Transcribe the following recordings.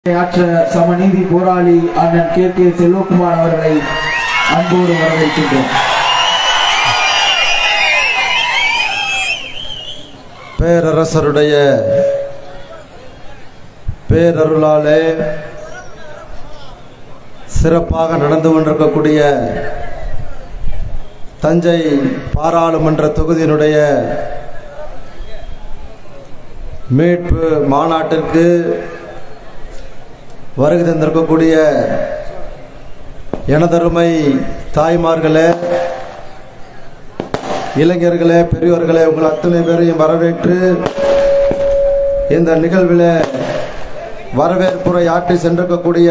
ஆற்ற சமநீதி போராளி அண்ணன் கே கே செல்வகுமார் அவர்களை அன்போடு வரவேற்கின்றோம் பேரரசருடைய பேரருளாலே சிறப்பாக நடந்து கொண்டிருக்கக்கூடிய தஞ்சை பாராளுமன்ற தொகுதியினுடைய மீட்பு மாநாட்டிற்கு வருகை தந்திருக்கக்கூடிய எனதருமை தாய்மார்களே இளைஞர்களே பெரியோர்களே உங்கள் அத்தனை பேரையும் வரவேற்று இந்த நிகழ்வில் வரவேற்புரை ஆற்றி சென்றிருக்கக்கூடிய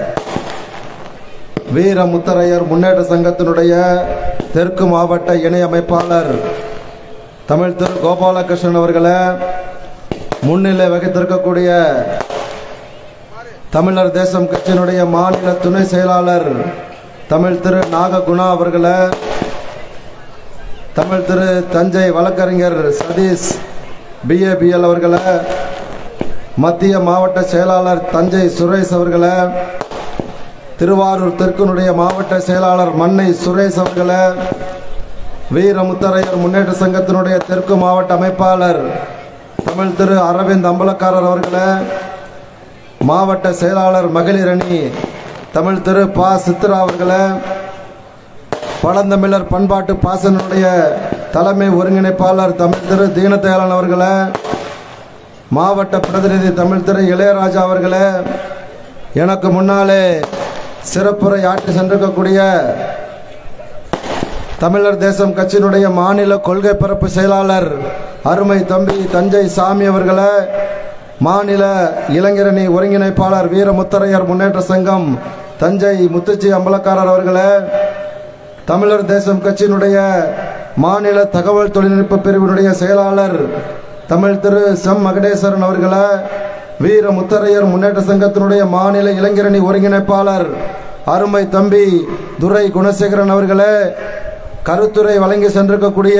வீர முத்தரையர் முன்னேற்ற சங்கத்தினுடைய தெற்கு மாவட்ட இணை அமைப்பாளர் தமிழ் திரு கோபாலகிருஷ்ணன் அவர்களை முன்னிலை வகித்திருக்கக்கூடிய தமிழர் தேசம் கட்சியினுடைய மாநில துணை செயலாளர் தமிழ் திரு நாககுணா அவர்களை தமிழ் திரு தஞ்சை வழக்கறிஞர் சதீஷ் பிஏபிஎல் அவர்களை மத்திய மாவட்ட செயலாளர் தஞ்சை சுரேஷ் அவர்களை திருவாரூர் தெற்குனுடைய மாவட்ட செயலாளர் மன்னை சுரேஷ் அவர்களை வீரமுத்தரையர் முன்னேற்ற சங்கத்தினுடைய தெற்கு மாவட்ட அமைப்பாளர் தமிழ் திரு அரவிந்த் அம்பலக்காரர் அவர்களை மாவட்ட செயலாளர் மகளிர் அணி தமிழ் திரு பா சித்ரா அவர்களை பழந்தமிழர் பண்பாட்டு பாசனுடைய தலைமை ஒருங்கிணைப்பாளர் தமிழ் திரு தீனதயாளன் அவர்களை மாவட்ட பிரதிநிதி தமிழ் திரு இளையராஜா அவர்களே எனக்கு முன்னாலே சிறப்புரை ஆற்றி சென்றிருக்கக்கூடிய தமிழர் தேசம் கட்சியினுடைய மாநில கொள்கை பரப்பு செயலாளர் அருமை தம்பி தஞ்சை சாமி அவர்களே மாநில இளைஞரணி ஒருங்கிணைப்பாளர் வீரமுத்தரையர் முன்னேற்ற சங்கம் தஞ்சை முத்துச்சி அம்பலக்காரர் அவர்களே தமிழர் தேசம் கட்சியினுடைய மாநில தகவல் தொழில்நுட்ப பிரிவினுடைய செயலாளர் தமிழ் திரு செம் மகடேஸ்வரன் அவர்களே வீர முத்தரையர் முன்னேற்ற சங்கத்தினுடைய மாநில இளைஞரணி ஒருங்கிணைப்பாளர் அருமை தம்பி துரை குணசேகரன் அவர்களே கருத்துரை வழங்கி சென்றிருக்கக்கூடிய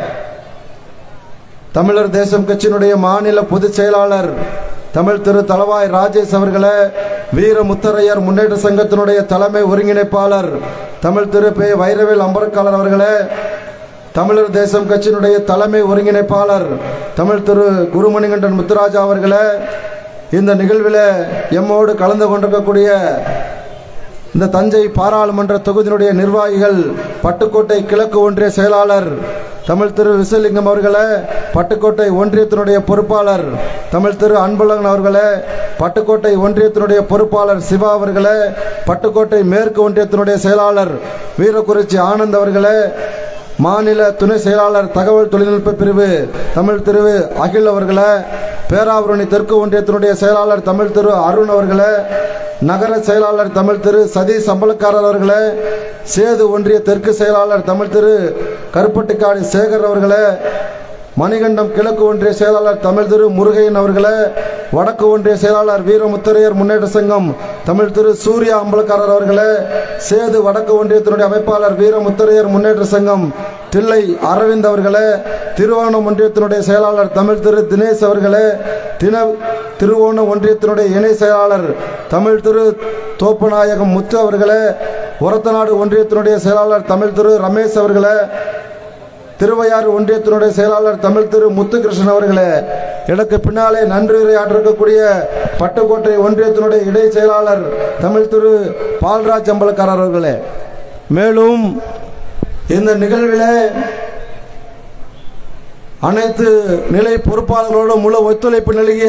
தமிழர் தேசம் கட்சியினுடைய மாநில பொதுச் செயலாளர் தமிழ் திரு தலவாய் ராஜேஷ் அவர்களே வீர முத்தரையர் முன்னேற்ற சங்கத்தினுடைய தலைமை ஒருங்கிணைப்பாளர் தமிழ் திரு பே வைரவேல் அம்பரக்காலர் அவர்களே தமிழர் தேசம் கட்சியினுடைய தலைமை ஒருங்கிணைப்பாளர் தமிழ் திரு குருமணிகண்டன் முத்துராஜா அவர்களே இந்த நிகழ்வில் எம்மோடு கலந்து கொண்டிருக்கக்கூடிய இந்த தஞ்சை பாராளுமன்ற தொகுதியினுடைய நிர்வாகிகள் பட்டுக்கோட்டை கிழக்கு ஒன்றிய செயலாளர் தமிழ் திரு விசலிங்கம் அவர்களே பட்டுக்கோட்டை ஒன்றியத்தினுடைய பொறுப்பாளர் தமிழ் திரு அன்பழகன் அவர்களே பட்டுக்கோட்டை ஒன்றியத்தினுடைய பொறுப்பாளர் சிவா அவர்களே பட்டுக்கோட்டை மேற்கு ஒன்றியத்தினுடைய செயலாளர் வீரக்குறிச்சி ஆனந்த் அவர்களே மாநில துணை செயலாளர் தகவல் தொழில்நுட்ப பிரிவு தமிழ் திரு அகில் அவர்களே பேராவூரணி தெற்கு ஒன்றியத்தினுடைய செயலாளர் தமிழ் திரு அருண் அவர்களே நகர செயலாளர் தமிழ் திரு சதீஷ் அம்பலக்காரர் அவர்களே சேது ஒன்றிய தெற்கு செயலாளர் தமிழ் திரு கருப்பட்டிக்காடு சேகர் அவர்களே மணிகண்டம் கிழக்கு ஒன்றிய செயலாளர் தமிழ் திரு முருகையன் அவர்களே வடக்கு ஒன்றிய செயலாளர் வீரமுத்தரையர் முன்னேற்ற சங்கம் தமிழ் திரு சூர்யா அம்பலக்காரர் அவர்களே சேது வடக்கு ஒன்றியத்தினுடைய அமைப்பாளர் வீரமுத்தரையர் முன்னேற்ற சங்கம் தில்லை அரவிந்த் அவர்களே திருவோணம் ஒன்றியத்தினுடைய செயலாளர் தமிழ் திரு தினேஷ் அவர்களே தின திருவோணம் ஒன்றியத்தினுடைய இணை செயலாளர் தமிழ் திரு தோப்பநாயகம் முத்து அவர்களே ஒரத்தநாடு ஒன்றியத்தினுடைய செயலாளர் தமிழ் திரு ரமேஷ் அவர்களே திருவையாறு ஒன்றியத்தினுடைய செயலாளர் தமிழ் திரு முத்துகிருஷ்ணன் அவர்களே எனக்கு பின்னாலே நன்றியுரை ஆற்றிருக்கக்கூடிய பட்டுக்கோட்டை ஒன்றியத்தினுடைய இடை செயலாளர் தமிழ் திரு பால்ராஜ் அம்பலக்காரர் அவர்களே மேலும் இந்த நிகழ்விலே அனைத்து நிலை பொறுப்பாளர்களோடு முழு ஒத்துழைப்பு நல்கிய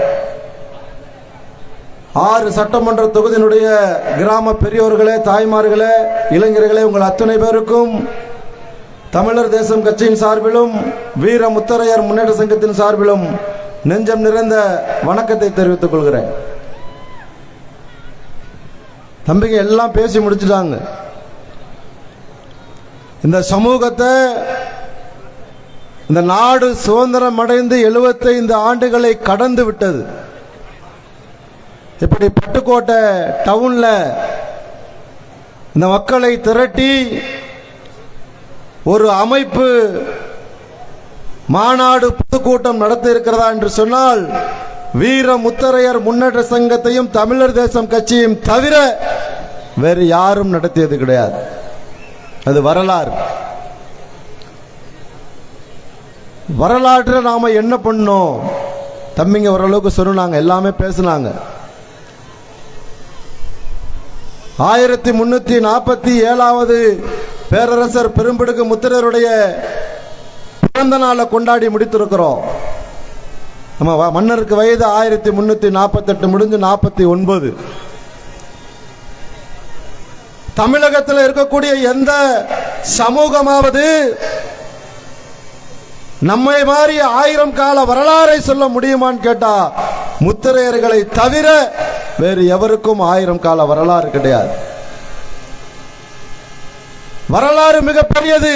ஆறு சட்டமன்ற தொகுதியினுடைய கிராம பெரியோர்களே தாய்மார்களே இளைஞர்களே உங்கள் அத்தனை பேருக்கும் தமிழர் தேசம் கட்சியின் சார்பிலும் வீர முத்தரையர் முன்னேற்ற சங்கத்தின் சார்பிலும் நெஞ்சம் நிறைந்த வணக்கத்தை தெரிவித்துக் கொள்கிறேன் தம்பிங்க எல்லாம் பேசி முடிச்சிட்டாங்க இந்த சமூகத்தை இந்த நாடு சுதந்திரம் அடைந்து எழுபத்தைந்து ஆண்டுகளை கடந்து விட்டது இப்படி பட்டுக்கோட்டை டவுன்ல இந்த மக்களை திரட்டி ஒரு அமைப்பு மாநாடு பொதுக்கூட்டம் நடத்த இருக்கிறதா என்று சொன்னால் வீர முத்தரையர் முன்னேற்ற சங்கத்தையும் தமிழர் தேசம் கட்சியும் தவிர வேறு யாரும் நடத்தியது கிடையாது அது வரலாறு வரலாற்றில் நாம என்ன பண்ணோம் தம்பிங்க ஓரளவுக்கு சொன்னாங்க எல்லாமே பேசுனாங்க ஆயிரத்தி முன்னூத்தி நாற்பத்தி ஏழாவது பேரரசர் பெரும்பிடுகு முத்திரருடைய பிறந்த நாளை கொண்டாடி முடித்திருக்கிறோம் நம்ம வ- மன்னருக்கு வயது ஆயிரத்தி முன்னூத்தி நாற்பத்தெட்டு முடிஞ்சு நாற்பத்தி ஒன்பது தமிழகத்தில் இருக்கக்கூடிய எந்த சமூகமாவது நம்மை மாதிரி ஆயிரம் கால வரலாறை சொல்ல முடியுமான்னு கேட்டா முத்திரையர்களை தவிர வேறு எவருக்கும் ஆயிரம் கால வரலாறு கிடையாது வரலாறு மிகப்பெரியது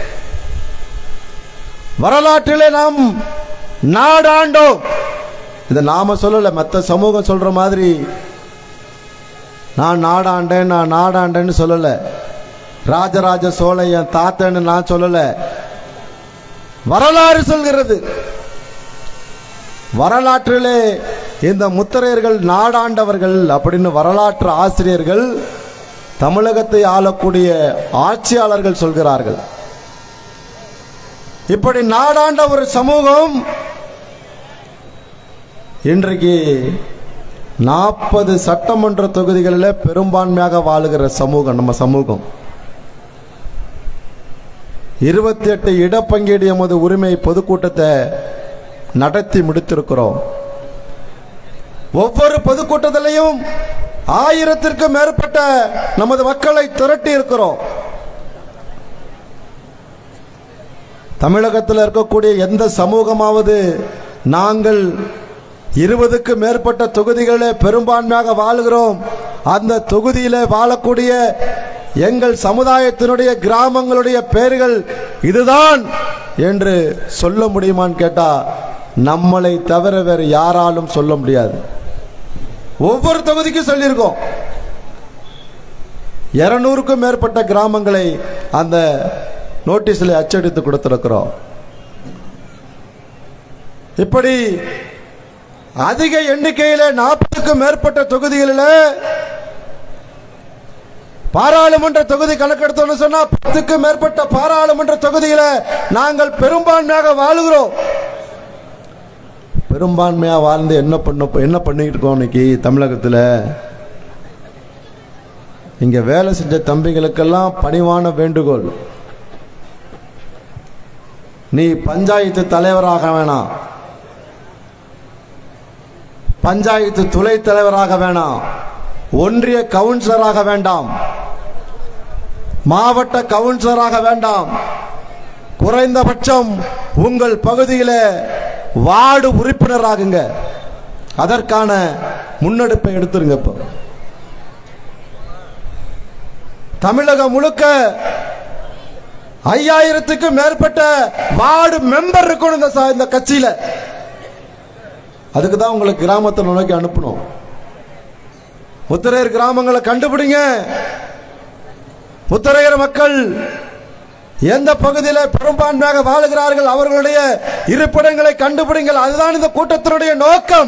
வரலாற்றிலே நாம் நாடாண்டோம் இதை நாம சொல்லல மற்ற சமூகம் சொல்ற மாதிரி நான் நாடாண்டேன் நான் நாடாண்டேன்னு சொல்லல ராஜராஜ சோழன் என் தாத்தன்னு நான் சொல்லல வரலாறு சொல்கிறது வரலாற்றிலே இந்த முத்திரையர்கள் நாடாண்டவர்கள் அப்படின்னு வரலாற்று ஆசிரியர்கள் தமிழகத்தை ஆளக்கூடிய ஆட்சியாளர்கள் சொல்கிறார்கள் இப்படி நாடாண்ட ஒரு சமூகம் இன்றைக்கு நாற்பது சட்டமன்ற தொகுதிகளில் பெரும்பான்மையாக வாழுகிற சமூகம் நம்ம சமூகம் இருபத்தி எட்டு இடப்பங்கீடு எமது உரிமை பொதுக்கூட்டத்தை நடத்தி முடித்திருக்கிறோம் ஒவ்வொரு பொதுக்கூட்டத்திலையும் ஆயிரத்திற்கும் மேற்பட்ட நமது மக்களை திரட்டி இருக்கிறோம் தமிழகத்தில் இருக்கக்கூடிய எந்த சமூகமாவது நாங்கள் இருபதுக்கு மேற்பட்ட தொகுதிகளே பெரும்பான்மையாக வாழுகிறோம் அந்த தொகுதியில வாழக்கூடிய எங்கள் சமுதாயத்தினுடைய கிராமங்களுடைய பெயர்கள் இதுதான் என்று சொல்ல முடியுமான்னு கேட்டா நம்மளை தவிர வேறு யாராலும் சொல்ல முடியாது ஒவ்வொரு தொகுதிக்கும் சொல்லியிருக்கோம் இருநூறுக்கும் மேற்பட்ட கிராமங்களை அந்த நோட்டீஸில் அச்சடித்து கொடுத்திருக்கிறோம் இப்படி அதிக எண்ணிக்கையில நாற்பதுக்கும் மேற்பட்ட தொகுதிகளில் பாராளுமன்ற தொகுதி கணக்கெடுத்தோம்னு சொன்னா பத்துக்கும் மேற்பட்ட பாராளுமன்ற தொகுதியில நாங்கள் பெரும்பான்மையாக வாழுகிறோம் பெரும்பான்மையா வாழ்ந்து என்ன பண்ண என்ன பண்ணிக்கிட்டு இருக்கோம் இன்னைக்கு தமிழகத்தில் இங்க வேலை செஞ்ச தம்பிகளுக்கெல்லாம் பணிவான வேண்டுகோள் நீ பஞ்சாயத்து தலைவராக வேணாம் பஞ்சாயத்து துணை தலைவராக வேணாம் ஒன்றிய கவுன்சிலராக வேண்டாம் மாவட்ட கவுன்சிலராக வேண்டாம் குறைந்தபட்சம் உங்கள் பகுதியில் வார்டு உறுப்பினராகுங்க அதற்கான முன்னெடுப்பை எடுத்துருங்க இப்போ தமிழகம் முழுக்க ஐயாயிரத்துக்கும் மேற்பட்ட வார்டு மெம்பர் இருக்கணும் இந்த ச- இந்த கட்சியில அதுக்கு தான் உங்களை கிராமத்தை நோக்கி அனுப்பணும் முத்திரையர் கிராமங்களை கண்டுபிடிங்க முத்திரையர் மக்கள் எந்த பகுதியில் பெரும்பான்மையாக வாழுகிறார்கள் அவர்களுடைய இருப்பிடங்களை கண்டுபிடிங்கள் அதுதான் இந்த கூட்டத்தினுடைய நோக்கம்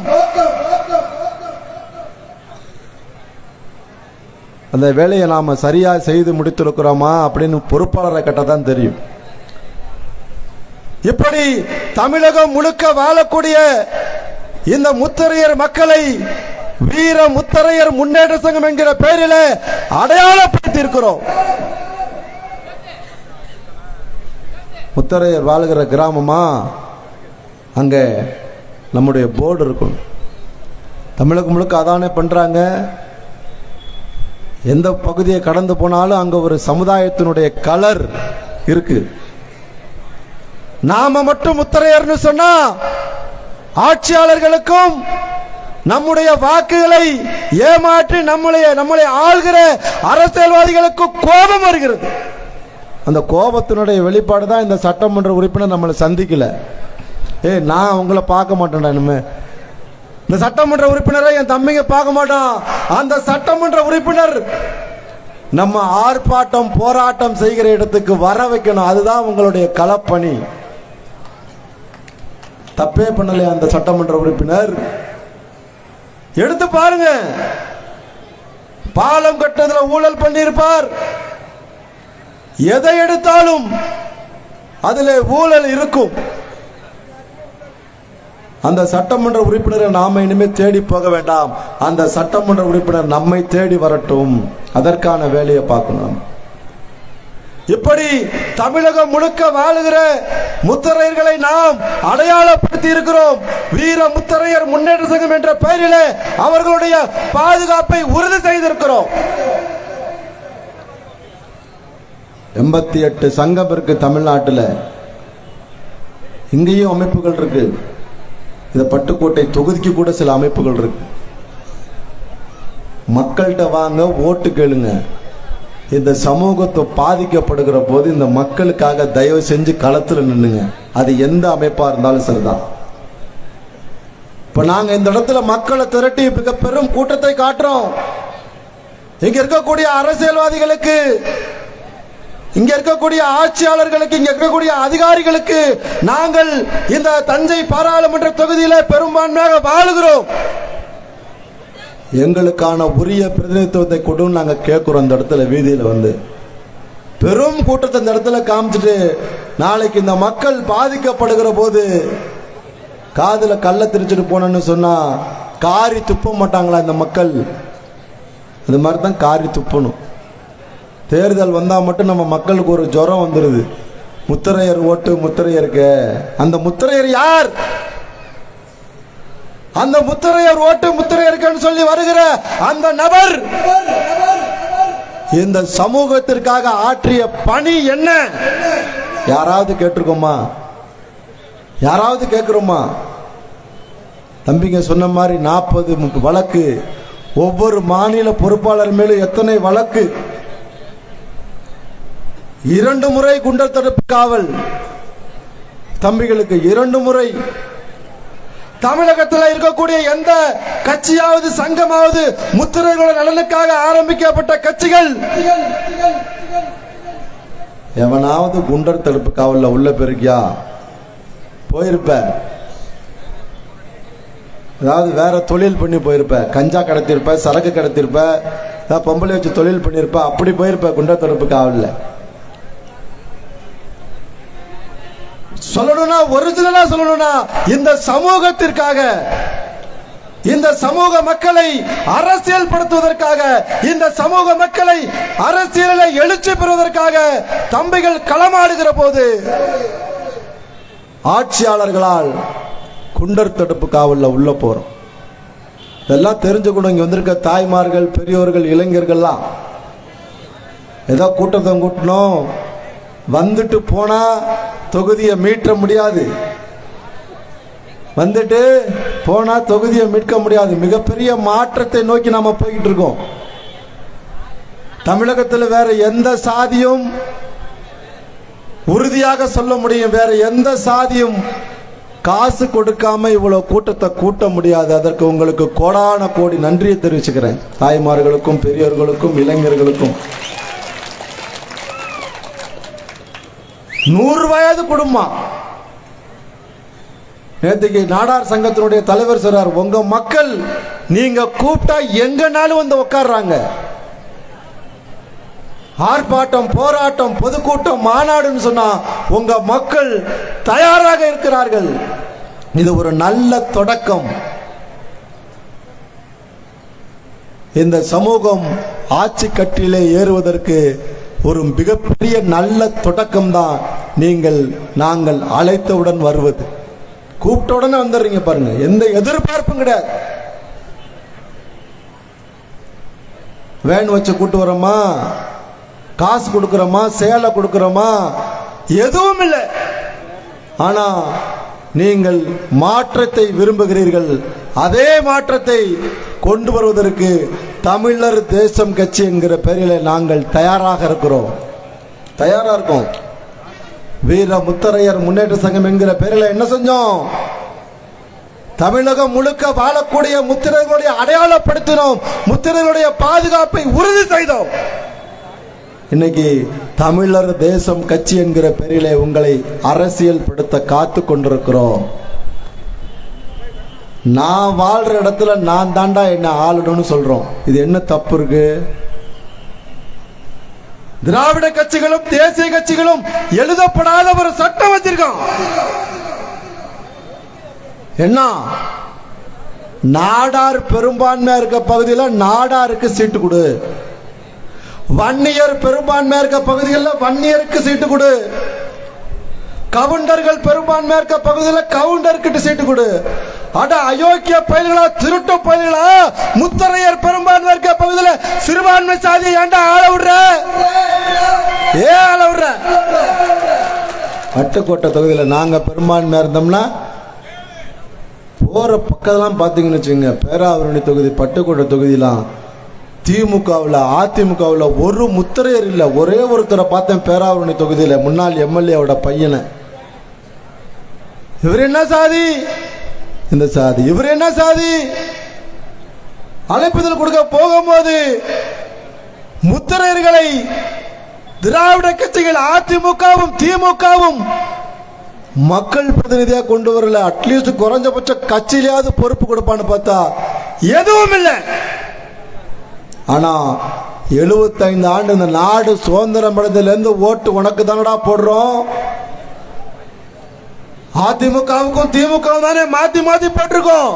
அந்த வேலையை நாம சரியா செய்து முடித்திருக்கிறோமா அப்படின்னு பொறுப்பாளரை கேட்டா தான் தெரியும் இப்படி தமிழகம் முழுக்க வாழக்கூடிய இந்த முத்தரையர் மக்களை வீர முத்தரையர் முன்னேற்ற சங்கம் என்கிற பெயரில் அடையாளப்படுத்தி இருக்கிறோம் முத்தரையர் வாழுகிற கிராமமா அங்க நம்முடைய போர்டு இருக்கும் தமிழகம் முழுக்க அதானே பண்றாங்க எந்த பகுதியை கடந்து போனாலும் அங்க ஒரு சமுதாயத்தினுடைய கலர் இருக்கு நாம மட்டும் முத்திரையர்னு சொன்னா ஆட்சியாளர்களுக்கும் நம்முடைய வாக்குகளை ஏமாற்றி நம்மளை நம்மளை ஆள்கிற அரசியல்வாதிகளுக்கு கோபம் வருகிறது அந்த கோபத்தினுடைய வெளிப்பாடு தான் இந்த சட்டமன்ற உறுப்பினர் நம்மளை சந்திக்கல ஏய் நான் உங்களை பார்க்க மாட்டேன்டா இனிமே இந்த சட்டமன்ற உறுப்பினரை என் தம்பிங்க பார்க்க மாட்டான் அந்த சட்டமன்ற உறுப்பினர் நம்ம ஆர்ப்பாட்டம் போராட்டம் செய்கிற இடத்துக்கு வர வைக்கணும் அதுதான் உங்களுடைய களப்பணி தப்பே பண்ணலையா அந்த சட்டமன்ற உறுப்பினர் எடுத்து பாருங்க பாலம் கட்டுறதுல ஊழல் பண்ணியிருப்பார் எதை எடுத்தாலும் அதுல ஊழல் இருக்கும் அந்த சட்டமன்ற உறுப்பினரை நாம இனிமே தேடி போக வேண்டாம் அந்த சட்டமன்ற உறுப்பினர் நம்மை தேடி வரட்டும் அதற்கான வேலையை பார்க்கணும் இப்படி தமிழகம் முழுக்க வாழுகிற முத்தரையர்களை நாம் அடையாளப்படுத்தி இருக்கிறோம் வீர முத்தரையர் முன்னேற்ற சங்கம் என்ற பெயரிலே அவர்களுடைய பாதுகாப்பை உறுதி செய்திருக்கிறோம் எண்பத்தி எட்டு சங்கம் இருக்கு தமிழ்நாட்டில் இங்கேயும் அமைப்புகள் இருக்கு இந்த பட்டுக்கோட்டை தொகுதிக்கு கூட சில அமைப்புகள் இருக்கு மக்கள்கிட்ட வாங்க ஓட்டு கேளுங்க இந்த சமூகத்தை பாதிக்கப்படுகிற போது இந்த மக்களுக்காக தயவு செஞ்சு களத்துல நின்னுங்க அது எந்த அமைப்பா இருந்தாலும் சரிதான் இப்ப நாங்க இந்த இடத்துல மக்களை திரட்டி மிக பெரும் கூட்டத்தை காட்டுறோம் இங்க இருக்கக்கூடிய அரசியல்வாதிகளுக்கு இங்க இருக்கக்கூடிய ஆட்சியாளர்களுக்கு இங்க இருக்கக்கூடிய அதிகாரிகளுக்கு நாங்கள் இந்த தஞ்சை பாராளுமன்ற தொகுதியில பெரும்பான்மையாக வாழுகிறோம் எங்களுக்கான உரிய பிரதிநிதித்துவத்தை கொடுன்னு நாங்க கேட்கிறோம் இந்த இடத்துல வீதியில வந்து பெரும் கூட்டத்தை இந்த இடத்துல காமிச்சிட்டு நாளைக்கு இந்த மக்கள் பாதிக்கப்படுகிற போது காதுல கள்ள திரிச்சிட்டு போனோன்னு சொன்னா காரி துப்ப மாட்டாங்களா இந்த மக்கள் அது மாதிரி தான் காரி துப்பணும் தேர்தல் வந்தா மட்டும் நம்ம மக்களுக்கு ஒரு ஜுரம் வந்துருது முத்திரையர் ஓட்டு முத்திரையருக்கு அந்த முத்திரையர் யார் அந்த முத்திரையர் ஓட்டு முத்திரையருக்குன்னு சொல்லி வருகிற அந்த நபர் இந்த சமூகத்திற்காக ஆற்றிய பணி என்ன யாராவது கேட்டிருக்கோமா யாராவது கேட்கிறோமா தம்பிங்க சொன்ன மாதிரி நாற்பது வழக்கு ஒவ்வொரு மாநில பொறுப்பாளர் மேலும் எத்தனை வழக்கு இரண்டு முறை குண்டர் தடுப்பு காவல் தம்பிகளுக்கு இரண்டு முறை தமிழகத்தில் இருக்கக்கூடிய எந்த கட்சியாவது சங்கமாவது முத்திரைகளோட நலனுக்காக ஆரம்பிக்கப்பட்ட கட்சிகள் எவனாவது குண்டர் தடுப்பு காவல்ல உள்ள பெருக்கியா போயிருப்ப ஏதாவது வேற தொழில் பண்ணி போயிருப்ப கஞ்சா கடத்திருப்ப சரக்கு கடத்திருப்ப ஏதாவது பொம்பளை வச்சு தொழில் பண்ணிருப்ப அப்படி போயிருப்ப குண்டர் தடுப்பு காவல்ல சொல்லணும்னா ஒரிஜினலா சொல்லணும்னா இந்த சமூகத்திற்காக இந்த சமூக மக்களை அரசியல் படுத்துவதற்காக இந்த சமூக மக்களை அரசியலில் எழுச்சி பெறுவதற்காக தம்பிகள் களமாடுகிற போது ஆட்சியாளர்களால் குண்டர் தடுப்பு காவல்ல உள்ள போறோம் இதெல்லாம் தெரிஞ்சுக்கணும் இங்க வந்திருக்க தாய்மார்கள் பெரியோர்கள் இளைஞர்கள்லாம் ஏதோ கூட்டத்தை கூட்டணும் வந்துட்டு போனா தொகுதியை மீட்ட முடியாது வந்துட்டு போனா தொகுதியை மீட்க முடியாது மிகப்பெரிய மாற்றத்தை நோக்கி நாம போய்கிட்டு இருக்கோம் தமிழகத்தில் வேற எந்த சாதியும் உறுதியாக சொல்ல முடியும் வேற எந்த சாதியும் காசு கொடுக்காம இவ்வளவு கூட்டத்தை கூட்ட முடியாது அதற்கு உங்களுக்கு கோடான கோடி நன்றியை தெரிவிச்சுக்கிறேன் தாய்மார்களுக்கும் பெரியோர்களுக்கும் இளைஞர்களுக்கும் நூறு வயது குடும்பம் நேற்றுக்கு நாடார் சங்கத்தினுடைய தலைவர் சொல்றார் உங்க மக்கள் நீங்க கூப்பிட்டா எங்கனாலும் வந்து உட்கார்றாங்க ஆர்ப்பாட்டம் போராட்டம் பொதுக்கூட்டம் மாநாடுன்னு சொன்னா உங்க மக்கள் தயாராக இருக்கிறார்கள் இது ஒரு நல்ல தொடக்கம் இந்த சமூகம் ஆட்சி கட்டிலே ஏறுவதற்கு ஒரு மிகப்பெரிய நல்ல தொடக்கம் தான் நீங்கள் நாங்கள் அழைத்தவுடன் வருவது கூப்பிட்ட உடனே வந்துடுறீங்க பாருங்க எந்த எதிர்பார்ப்பும் கிடையாது வேன் வச்சு கூட்டு வரோமா காசு கொடுக்கறோமா சேலை கொடுக்கறோமா எதுவும் இல்லை ஆனா நீங்கள் மாற்றத்தை விரும்புகிறீர்கள் அதே மாற்றத்தை கொண்டு வருவதற்கு தமிழர் தேசம் கட்சி என்கிற பெயரில் நாங்கள் தயாராக இருக்கிறோம் தயாரா இருக்கோம் வீர முத்தரையர் முன்னேற்ற சங்கம் என்கிற பெயரில் என்ன செஞ்சோம் தமிழகம் முழுக்க வாழக்கூடிய முத்திரைகளுடைய அடையாளப்படுத்தினோம் முத்திரைகளுடைய பாதுகாப்பை உறுதி செய்தோம் இன்னைக்கு தமிழர் தேசம் கட்சி என்கிற பெயரிலே உங்களை அரசியல் படுத்த காத்து கொண்டிருக்கிறோம் நான் வாழ்ற இடத்துல நான் தாண்டா என்ன ஆளணும்னு சொல்றோம் இது என்ன தப்பு இருக்கு திராவிட கட்சிகளும் தேசிய கட்சிகளும் எழுதப்படாத ஒரு சட்டம் வச்சிருக்கோம் என்ன நாடார் பெரும்பான்மையா இருக்க பகுதியில் நாடாருக்கு சீட்டு கொடு வன்னியர் பெரும்பான்மையா இருக்க பகுதிகளில் வன்னியருக்கு சீட்டு கொடு கவுண்டர்கள் பெரும்பான்மையா இருக்க பகுதியில் கவுண்டர்கிட்ட சீட்டு கொடு அட அயோக்கிய பயல்களா திருட்டு பயல்களா முத்தரையர் பெரும்பான்மை இருக்க பகுதியில் சிறுபான்மை சாதியை ஏன்டா ஆள விடுற ஏ ஆள விடுற பட்டுக்கோட்டை தொகுதியில் நாங்க பெரும்பான்மையா இருந்தோம்னா போற பக்கத்தெல்லாம் பார்த்தீங்கன்னு வச்சுங்க பேராவரணி தொகுதி பட்டுக்கோட்டை தொகுதியெல்லாம் திமுகவில் அதிமுகவில் ஒரு முத்திரையர் இல்லை ஒரே ஒருத்தரை பார்த்தேன் பேராவரணி தொகுதியில் முன்னாள் எம்எல்ஏவோட பையனை இவர் என்ன சாதி இந்த சாதி இவர் என்ன சாதி அழைப்புதல் கொடுக்க போகும்போது முத்திரையர்களை திராவிட கட்சிகள் அதிமுகவும் திமுகவும் மக்கள் பிரதிநிதியா கொண்டு வரல அட்லீஸ்ட் குறைஞ்சபட்ச கட்சியிலேயாவது பொறுப்பு கொடுப்பான்னு பார்த்தா எதுவும் இல்லை ஆனா 75 ஆண்டு இந்த நாடு சுதந்திரம் அடைந்ததுல இருந்து ஓட்டு உனக்கு தானடா போடுறோம் அதிமுகவுக்கும் திமுகவும் தானே மாத்தி மாத்தி போட்டிருக்கோம்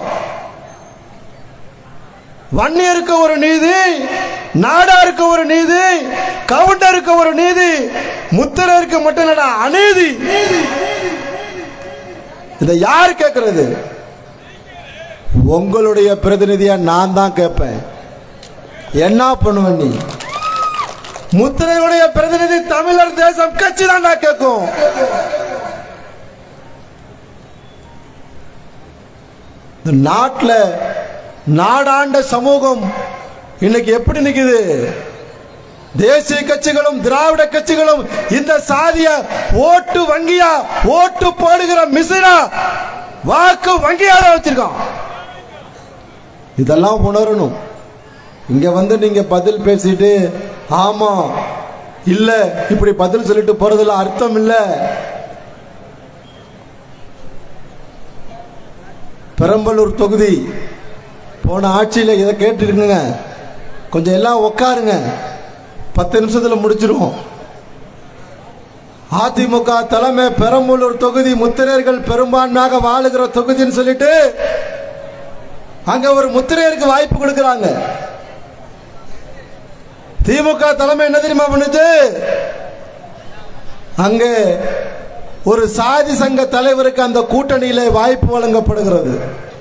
வன்னியருக்கு ஒரு நீதி நாடாருக்கு ஒரு நீதி கவுண்டருக்கு ஒரு நீதி முத்திரருக்கு மட்டும் இல்லடா அநீதி இதை யார் கேட்கறது உங்களுடைய பிரதிநிதியா நான் தான் கேட்பேன் என்ன பண்ணுவ நீ முத்திரையுடைய பிரதிநிதி தமிழர் தேசம் கட்சி தான்டா கேட்கும் இந்த நாட்டில் நாடாண்ட சமூகம் இன்னைக்கு எப்படி நிக்குது தேசிய கட்சிகளும் திராவிட கட்சிகளும் இந்த சாதிய ஓட்டு வங்கியா ஓட்டு போடுகிற மிசினா வாக்கு வங்கியா தான் வச்சிருக்கோம் இதெல்லாம் உணரணும் இங்க வந்து நீங்க பதில் பேசிட்டு ஆமா இல்ல இப்படி பதில் சொல்லிட்டு போறதுல அர்த்தம் இல்ல பெரம்பலூர் தொகுதி போன ஆட்சியில இதை கேட்டுருக்குங்க கொஞ்சம் எல்லாம் உட்காருங்க பத்து நிமிஷத்துல முடிச்சிருவோம் அதிமுக தலைமை பெரம்பலூர் தொகுதி முத்திரையர்கள் பெரும்பான்மையாக வாழுகிற தொகுதின்னு சொல்லிட்டு அங்க ஒரு முத்திரையருக்கு வாய்ப்பு கொடுக்கறாங்க திமுக தலைமை என்ன தெரியுமா பண்ணுச்சு அங்க ஒரு சாதி சங்க தலைவருக்கு அந்த கூட்டணியில வாய்ப்பு வழங்கப்படுகிறது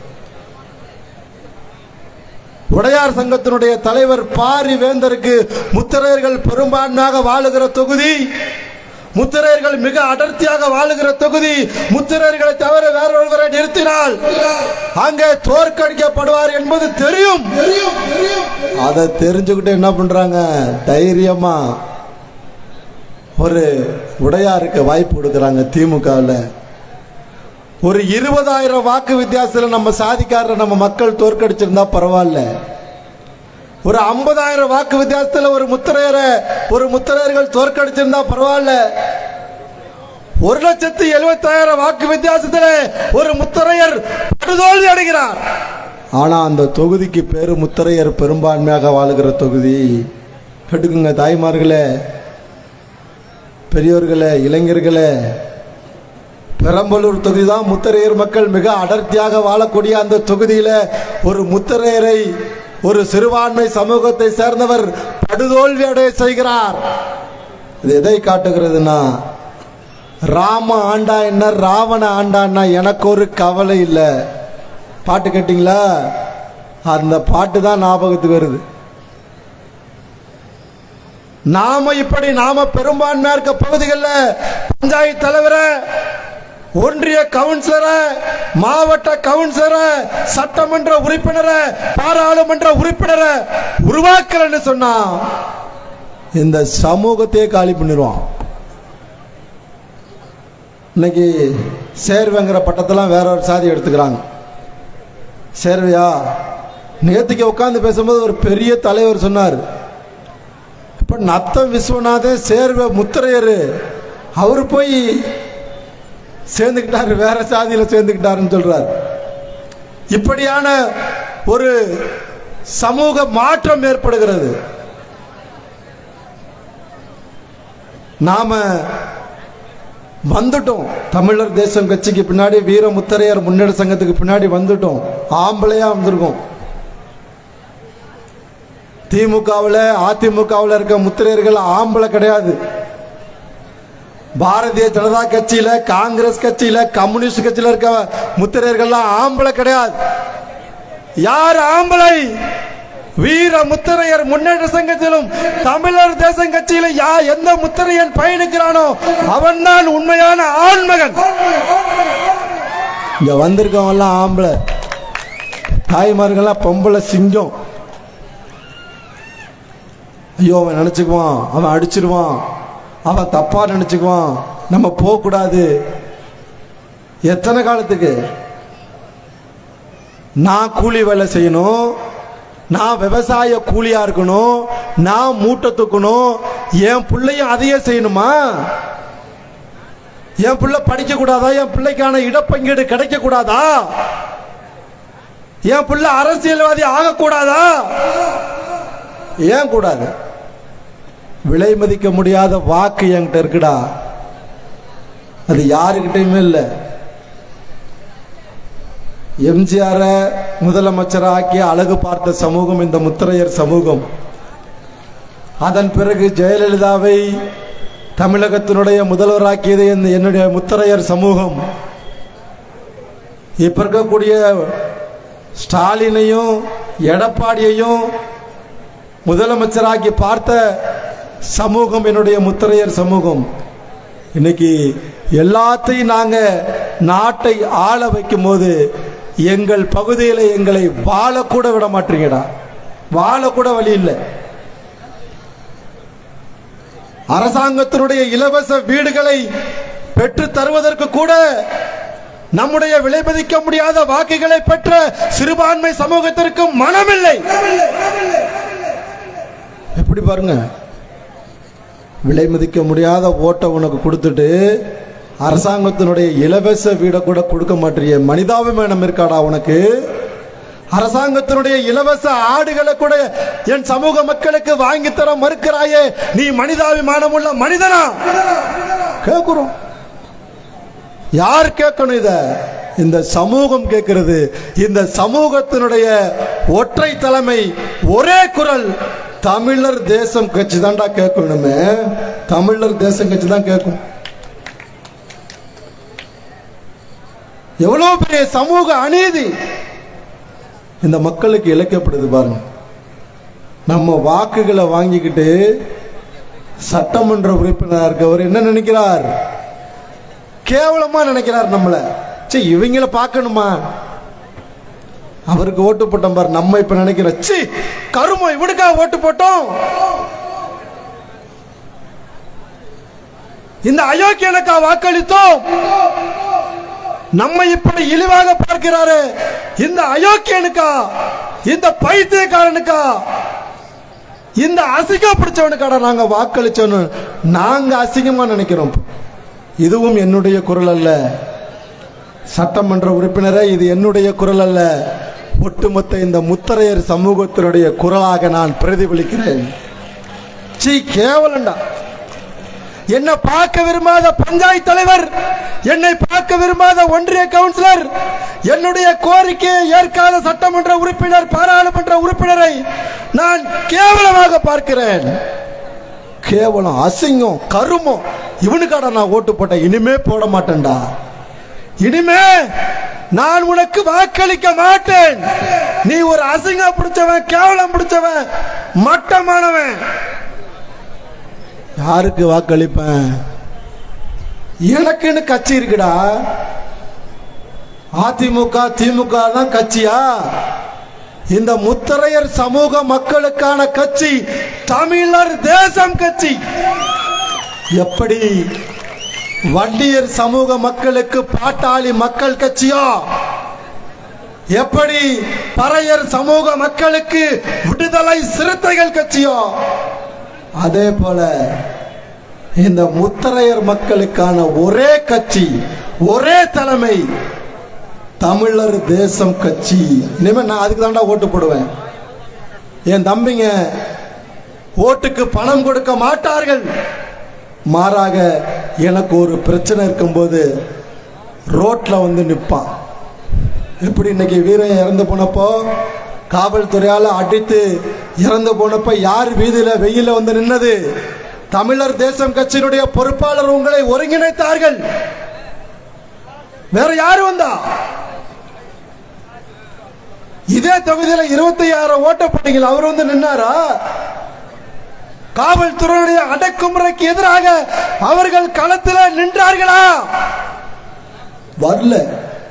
உடையார் சங்கத்தினுடைய தலைவர் பாரி வேந்தருக்கு முத்திரையர்கள் பெரும்பான்மையாக வாழுகிற தொகுதி முத்திரையர்கள் மிக அடர்த்தியாக வாழுகிற தொகுதி முத்திரையர்களை தவிர வேற ஒருவரை நிறுத்தினால் அங்கே தோற்கடிக்கப்படுவார் என்பது தெரியும் அதை தெரிஞ்சுக்கிட்டு என்ன பண்றாங்க தைரியமா ஒரு உடையாருக்கு வாய்ப்பு கொடுக்கறாங்க திமுகவில் ஒரு இருபதாயிரம் வாக்கு வித்தியாசத்தில் நம்ம சாதிக்காரரை நம்ம மக்கள் தோற்கடிச்சிருந்தா பரவாயில்ல ஒரு ஐம்பதாயிரம் வாக்கு வித்தியாசத்தில் ஒரு முத்திரையரை ஒரு முத்திரையர்கள் தோற்கடிச்சிருந்தா பரவாயில்ல ஒரு லட்சத்து எழுபத்தாயிரம் வாக்கு வித்தியாசத்தில் ஒரு முத்திரையர் படுதோல்வி அடைகிறார் ஆனா அந்த தொகுதிக்கு பேரு முத்திரையர் பெரும்பான்மையாக வாழுகிற தொகுதி எடுக்குங்க தாய்மார்களே பெரியோர்களே இளைஞர்களே பெரம்பலூர் தொகுதி தான் முத்திரையர் மக்கள் மிக அடர்த்தியாக வாழக்கூடிய அந்த தொகுதியில ஒரு முத்திரையரை ஒரு சிறுபான்மை சமூகத்தை சேர்ந்தவர் படுதோல்வி அடைய செய்கிறார் இது எதை காட்டுகிறதுனா ராம ஆண்டா என்ன ராவண ஆண்டான்னா எனக்கு ஒரு கவலை இல்லை பாட்டு கேட்டிங்களா அந்த பாட்டு தான் ஞாபகத்துக்கு வருது நாம இப்படி நாம பெரும்பான்மையா இருக்க பகுதிகளில் பஞ்சாயத்து தலைவரை ஒன்றிய கவுன்சிலரை மாவட்ட கவுன்சிலரை சட்டமன்ற உறுப்பினரை பாராளுமன்ற உறுப்பினரை உருவாக்கலன்னு சொன்னா இந்த சமூகத்தையே காலி பண்ணிடுவான் இன்னைக்கு சேர்வைங்கிற பட்டத்தெல்லாம் வேற ஒரு சாதி எடுத்துக்கிறாங்க சேர்வையா நேற்றுக்கு உட்காந்து பேசும்போது ஒரு பெரிய தலைவர் சொன்னார் இப்ப நத்தம் விஸ்வநாதன் சேர்வை முத்திரையர் அவர் போய் சேர்ந்துக்கிட்டாரு வேற சாதியில சேர்ந்துக்கிட்டாருன்னு சொல்றாரு இப்படியான ஒரு சமூக மாற்றம் ஏற்படுகிறது நாம வந்துட்டோம் தமிழர் தேசம் கட்சிக்கு பின்னாடி வீர முத்தரையர் முன்னேற்ற சங்கத்துக்கு பின்னாடி வந்துட்டோம் ஆம்பளையா வந்திருக்கோம் திமுகவில் அதிமுகவில் இருக்க முத்திரையர்கள் ஆம்பளை கிடையாது பாரதிய ஜனதா கட்சியில காங்கிரஸ் கட்சியில கம்யூனிஸ்ட் கட்சியில இருக்க முத்திரையர்கள்லாம் ஆம்பளை கிடையாது யார் ஆம்பளை வீர முத்திரையர் முன்னேற்ற சங்கத்திலும் தமிழர் தேசம் கட்சியில யா எந்த முத்திரையன் பயணிக்கிறானோ அவன் தான் உண்மையான ஆண்மகன் இங்க வந்திருக்கவன் எல்லாம் ஆம்பளை தாய்மார்கள்லாம் பொம்பளை சிங்கம் ஐயோ அவன் நினைச்சுக்குவான் அவன் அடிச்சிருவான் அவன் தப்பா நினைச்சுக்குவான் நம்ம போகக்கூடாது எத்தனை காலத்துக்கு நான் கூலி வேலை செய்யணும் நான் விவசாய கூலியா இருக்கணும் நான் மூட்டை தூக்கணும் என் பிள்ளையும் அதையே செய்யணுமா என் பிள்ளை படிக்க கூடாதா என் பிள்ளைக்கான இடப்பங்கீடு கிடைக்க கூடாதா என் பிள்ளை அரசியல்வாதி ஆகக்கூடாதா ஏன் கூடாது விலை மதிக்க முடியாத வாக்கு என்கிட்ட இருக்குடா அது யாருக்கிட்டையுமே இல்லை எம்ஜிஆர முதலமைச்சராக்கி அழகு பார்த்த சமூகம் இந்த முத்திரையர் சமூகம் அதன் பிறகு ஜெயலலிதாவை தமிழகத்தினுடைய முதல்வராக்கியது இந்த என்னுடைய முத்திரையர் சமூகம் இப்ப இருக்கக்கூடிய ஸ்டாலினையும் எடப்பாடியையும் முதலமைச்சராக்கி பார்த்த சமூகம் என்னுடைய முத்திரையர் சமூகம் இன்னைக்கு எல்லாத்தையும் நாங்க நாட்டை ஆள வைக்கும் போது எங்கள் பகுதியில் எங்களை வாழக்கூட விட மாட்டீங்கடா வாழக்கூட வழி இல்லை அரசாங்கத்தினுடைய இலவச வீடுகளை பெற்று தருவதற்கு கூட நம்முடைய விலை மதிக்க முடியாத வாக்குகளை பெற்ற சிறுபான்மை சமூகத்திற்கு மனமில்லை எப்படி பாருங்க விலை மதிக்க முடியாத ஓட்டை உனக்கு கொடுத்துட்டு அரசாங்கத்தினுடைய இலவச வீடை கூட கொடுக்க மாட்டேறிய மனிதாபிமானம் இருக்காடா உனக்கு அரசாங்கத்தினுடைய இலவச ஆடுகளை கூட என் சமூக மக்களுக்கு வாங்கி தர மறுக்கிறாயே நீ மனிதாபிமானம் உள்ள மனிதனா கேட்கிறோம் யார் கேட்கணும் இத இந்த சமூகம் கேட்கிறது இந்த சமூகத்தினுடைய ஒற்றை தலைமை ஒரே குரல் தமிழர் தேசம் கட்சி தான்டா கேட்கணுமே தமிழர் தேசம் கட்சி தான் கேட்கும் எவ்வளவு பெரிய சமூக அநீதி இந்த மக்களுக்கு இழைக்கப்படுது பாருங்க நம்ம வாக்குகளை வாங்கிக்கிட்டு சட்டமன்ற உறுப்பினராக இருக்கவர் என்ன நினைக்கிறார் கேவலமா நினைக்கிறார் நம்மள சே இவங்கள பார்க்கணுமா அவருக்கு ஓட்டு போட்டோம் பாரு நம்ம இப்ப நினைக்கிறோம் சி கருமம் இவனுக்கா ஓட்டு போட்டோம் இந்த அயோக்கியனுக்கா வாக்களித்தோம் நம்ம இப்படி இழிவாக பார்க்கிறாரு இந்த அயோக்கியனுக்கா இந்த பைத்தியக்காரனுக்கா இந்த அசிங்க பிடிச்சவனுக்காட நாங்க வாக்களிச்சோன்னு நாங்க அசிங்கமா நினைக்கிறோம் இதுவும் என்னுடைய குரல் அல்ல சட்டமன்ற உறுப்பினரே இது என்னுடைய குரல் அல்ல ஒட்டுமொத்த இந்த முத்தரையர் சமூகத்தினுடைய குரலாக நான் பிரதிபலிக்கிறேன் சீ கேவலண்டா என்னை பார்க்க விரும்பாத பஞ்சாயத்து தலைவர் என்னை பார்க்க விரும்பாத ஒன்றிய கவுன்சிலர் என்னுடைய கோரிக்கையை ஏற்காத சட்டமன்ற உறுப்பினர் பாராளுமன்ற உறுப்பினரை நான் கேவலமாக பார்க்கிறேன் கேவலம் அசிங்கம் கருமம் இவனுக்காட நான் ஓட்டு போட்டேன் இனிமே போட மாட்டேன்டா இனிமே நான் உனக்கு வாக்களிக்க மாட்டேன் நீ ஒரு அசிங்கம் பிடிச்சவன் கேவலம் பிடிச்சவன் மட்டமானவன் யாருக்கு வாக்களிப்பேன் எனக்குன்னு கட்சி இருக்குடா அதிமுக திமுக தான் கட்சியா இந்த முத்தரையர் சமூக மக்களுக்கான கட்சி தமிழர் தேசம் கட்சி எப்படி வண்டியர் சமூக மக்களுக்கு பாட்டாளி மக்கள் கட்சியோ எப்படி பறையர் சமூக மக்களுக்கு விடுதலை சிறுத்தைகள் கட்சியோ அதே போல இந்த முத்தரையர் மக்களுக்கான ஒரே கட்சி ஒரே தலைமை தமிழர் தேசம் கட்சி இனிமே நான் அதுக்கு தாண்டா ஓட்டு போடுவேன் என் தம்பிங்க ஓட்டுக்கு பணம் கொடுக்க மாட்டார்கள் மாறாக எனக்கு ஒரு பிரச்சனை இருக்கும்போது ரோட்ல வந்து நிற்பான் எப்படி இன்னைக்கு வீரன் இறந்து போனப்போ காவல்துறையால அடித்து இறந்து போனப்ப யார் வீதியில வெயில வந்து நின்னது தமிழர் தேசம் கட்சியினுடைய பொறுப்பாளர் உங்களை ஒருங்கிணைத்தார்கள் வேற யாரு வந்தா இதே தொகுதியில இருபத்தி ஆயிரம் ஓட்ட போட்டீங்க அவர் வந்து நின்னாரா காவல்துறையுடைய அடக்குமுறைக்கு எதிராக அவர்கள் களத்தில் நின்றார்களா வரல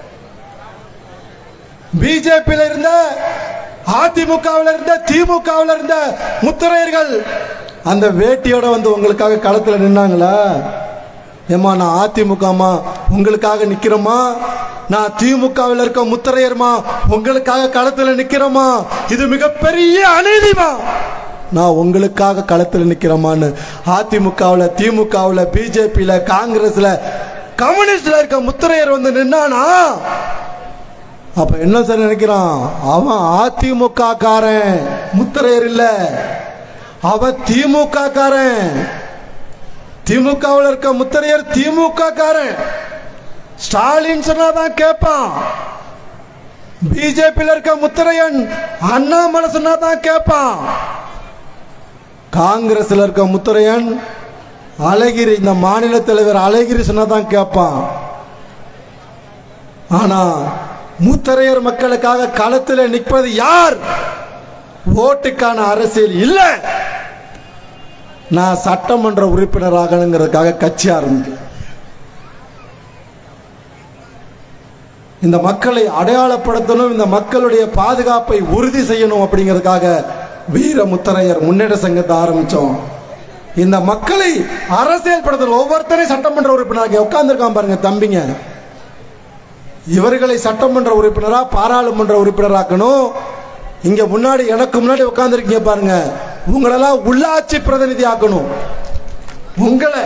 பிஜேபியில இருந்த அதிமுகவில் இருந்த திமுகவில் இருந்த முத்திரையர்கள் அந்த வேட்டியோட வந்து உங்களுக்காக களத்தில் நின்னாங்களா ஏமா நான் அதிமுகமா உங்களுக்காக நிக்கிறோமா நான் திமுகவில் இருக்க முத்திரையர்மா உங்களுக்காக களத்தில் நிக்கிறோமா இது மிகப்பெரிய அநீதிமா நான் உங்களுக்காக களத்தில் நிக்கிறோமான்னு அதிமுகவில் திமுகவில் பிஜேபியில் காங்கிரஸ்ல கம்யூனிஸ்ட்ல இருக்க முத்திரையர் வந்து நின்னானா அப்ப என்ன சார் நினைக்கிறான் அவன் அதிமுக காரன் முத்திரையர் இல்ல அவன் திமுக காரன் திமுகவில் இருக்க முத்திரையர் திமுக காரன் ஸ்டாலின் சொன்னாதான் கேட்பான் பிஜேபியில் இருக்க முத்திரையன் அண்ணாமலை சொன்னாதான் கேட்பான் காங்கிரஸ்ல இருக்க முத்திரையன் அழகிரி இந்த மாநில தலைவர் அழகிரி சொன்னாதான் கேட்பான் ஆனா மூத்தரையர் மக்களுக்காக களத்தில் நிற்பது யார் ஓட்டுக்கான அரசியல் இல்ல நான் சட்டமன்ற உறுப்பினர் ஆகணுங்கிறதுக்காக கட்சி ஆரம்பிக்கிறேன் இந்த மக்களை அடையாளப்படுத்தணும் இந்த மக்களுடைய பாதுகாப்பை உறுதி செய்யணும் அப்படிங்கிறதுக்காக வீர முத்தரையர் முன்னேற்ற சங்கத்தை ஆரம்பிச்சோம் இந்த மக்களை அரசியல்படுத்தணும் ஒவ்வொருத்தரையும் சட்டமன்ற உறுப்பினராக உட்கார்ந்துருக்கான் பாருங்க தம்பிங்க இவர்களை சட்டமன்ற உறுப்பினரா பாராளுமன்ற உறுப்பினராக்கணும் இங்க முன்னாடி எனக்கு முன்னாடி உட்கார்ந்துருக்கீங்க பாருங்க உங்களெல்லாம் உள்ளாட்சி பிரதிநிதி ஆக்கணும் உங்களை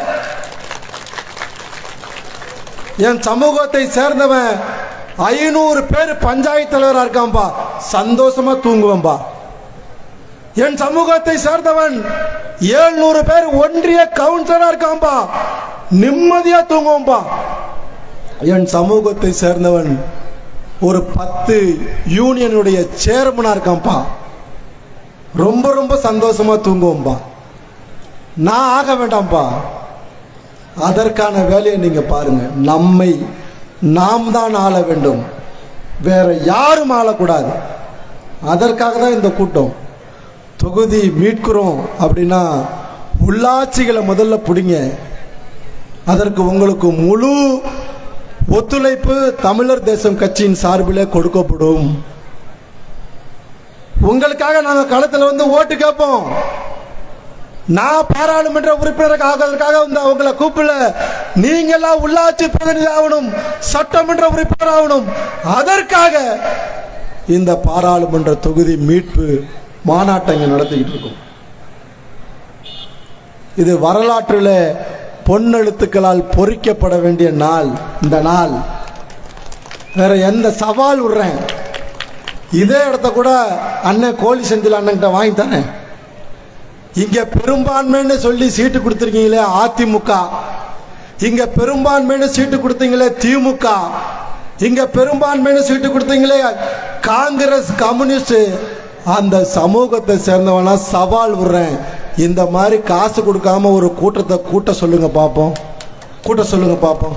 என் சமூகத்தை சேர்ந்தவன் ஐநூறு பேர் பஞ்சாயத்து தலைவரா இருக்கான்பா சந்தோஷமா தூங்குவேன்பா என் சமூகத்தை சேர்ந்தவன் ஏழ்நூறு பேர் ஒன்றிய கவுன்சிலரா இருக்கான்பா நிம்மதியா தூங்குவோம்பா என் சமூகத்தை சேர்ந்தவன் ஒரு பத்து யூனியனுடைய சேர்மனா இருக்கான்ப்பா ரொம்ப ரொம்ப சந்தோஷமா தூங்குவோம்பா நான் ஆக வேண்டாம்ப்பா அதற்கான வேலையை நீங்க பாருங்க நம்மை நாம் தான் ஆள வேண்டும் வேற யாரும் ஆளக்கூடாது அதற்காக தான் இந்த கூட்டம் தொகுதி மீட்கிறோம் அப்படின்னா உள்ளாட்சிகளை முதல்ல பிடிங்க அதற்கு உங்களுக்கு முழு ஒத்துழைப்பு தமிழர் தேசம் கட்சியின் சார்பிலே கொடுக்கப்படும் உங்களுக்காக நாங்க களத்துல வந்து ஓட்டு கேட்போம் நான் பாராளுமன்ற உறுப்பினராக ஆகிறதுக்காக வந்து உங்களை கூப்பிடல நீங்க எல்லாம் உள்ளாட்சி பிரதிநிதி ஆகணும் சட்டமன்ற உறுப்பினர் ஆகணும் அதற்காக இந்த பாராளுமன்ற தொகுதி மீட்பு மாநாட்டை இங்க நடத்திக்கிட்டு இருக்கோம் இது வரலாற்றில் பொன்னெழுத்துக்களால் பொறிக்கப்பட வேண்டிய நாள் இந்த நாள் வேற எந்த சவால் விடுறேன் இதே இடத்த கூட அண்ணன் கோழி செந்தில் அண்ணன்கிட்ட வாங்கி தரேன் இங்க பெரும்பான்மைன்னு சொல்லி சீட்டு கொடுத்துருக்கீங்களே அதிமுக இங்க பெரும்பான்மைன்னு சீட்டு கொடுத்தீங்களே திமுக இங்க பெரும்பான்மைன்னு சீட்டு கொடுத்தீங்களே காங்கிரஸ் கம்யூனிஸ்ட் அந்த சமூகத்தை சேர்ந்தவனா சவால் விடுறேன் இந்த மாதிரி காசு கொடுக்காம ஒரு கூட்டத்தை கூட்ட சொல்லுங்க பாப்போம் கூட்ட சொல்லுங்க பாப்போம்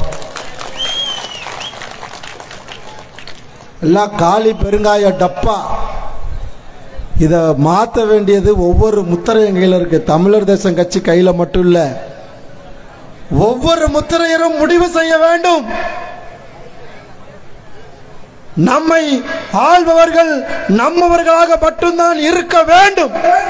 எல்லாம் காலி பெருங்காய டப்பா இதை மாற்ற வேண்டியது ஒவ்வொரு முத்திரையும் கையில் இருக்கு தமிழர் தேசம் கட்சி கையில மட்டும் இல்ல ஒவ்வொரு முத்திரையரும் முடிவு செய்ய வேண்டும் நம்மை ஆள்பவர்கள் நம்மவர்களாக மட்டும்தான் இருக்க வேண்டும்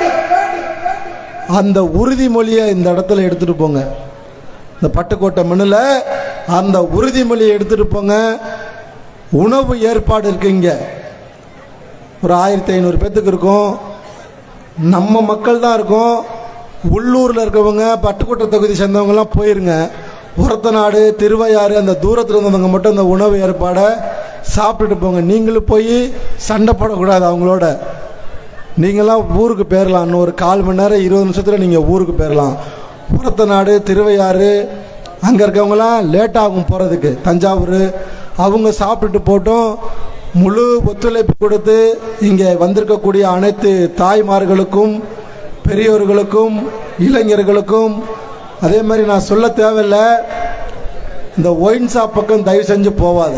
அந்த உறுதிமொழியை இந்த இடத்துல எடுத்துட்டு போங்க இந்த பட்டுக்கோட்டை மண்ணில் அந்த உறுதிமொழியை எடுத்துட்டு போங்க உணவு ஏற்பாடு இருக்கு இங்க ஒரு ஆயிரத்தி ஐநூறு பேத்துக்கு இருக்கும் நம்ம மக்கள் தான் இருக்கோம் உள்ளூரில் இருக்கவங்க பட்டுக்கோட்டை தொகுதி சேர்ந்தவங்கலாம் போயிருங்க ஒரத்தநாடு திருவையாறு அந்த தூரத்தில் இருந்தவங்க மட்டும் அந்த உணவு ஏற்பாடை சாப்பிட்டுட்டு போங்க நீங்களும் போய் சண்டை போடக்கூடாது அவங்களோட நீங்களாம் ஊருக்கு போயிடலாம் இன்னும் ஒரு கால் மணி நேரம் இருபது நிமிஷத்தில் நீங்கள் ஊருக்கு போயிடலாம் புறத்த நாடு திருவையாறு அங்கே இருக்கவங்களாம் லேட் ஆகும் போகிறதுக்கு தஞ்சாவூர் அவங்க சாப்பிட்டுட்டு போட்டும் முழு ஒத்துழைப்பு கொடுத்து இங்கே வந்திருக்கக்கூடிய அனைத்து தாய்மார்களுக்கும் பெரியோர்களுக்கும் இளைஞர்களுக்கும் அதே மாதிரி நான் சொல்ல தேவையில்லை இந்த ஒயின் ஷாப் பக்கம் தயவு செஞ்சு போவாத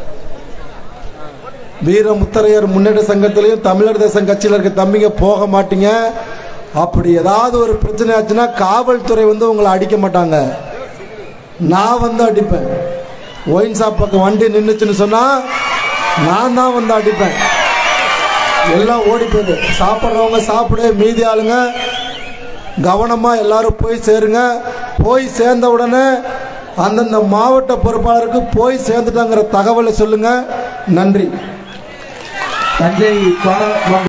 வீர முத்தரையர் முன்னேற்ற சங்கத்திலையும் தமிழர் தேசம் கட்சியில் இருக்க தம்பிங்க போக மாட்டீங்க அப்படி ஏதாவது ஒரு பிரச்சனை ஆச்சுன்னா காவல்துறை வந்து உங்களை அடிக்க மாட்டாங்க நான் வந்து அடிப்பேன் ஒயின் ஷாப் பக்கம் வண்டி நின்றுச்சுன்னு சொன்னா நான் தான் வந்து அடிப்பேன் எல்லாம் ஓடி போயிடு சாப்பிட்றவங்க சாப்பிடு மீதி ஆளுங்க கவனமா எல்லாரும் போய் சேருங்க போய் சேர்ந்த உடனே அந்தந்த மாவட்ட பொறுப்பாளருக்கு போய் சேர்ந்துட்டாங்கிற தகவலை சொல்லுங்க நன்றி தஞ்சை பாரா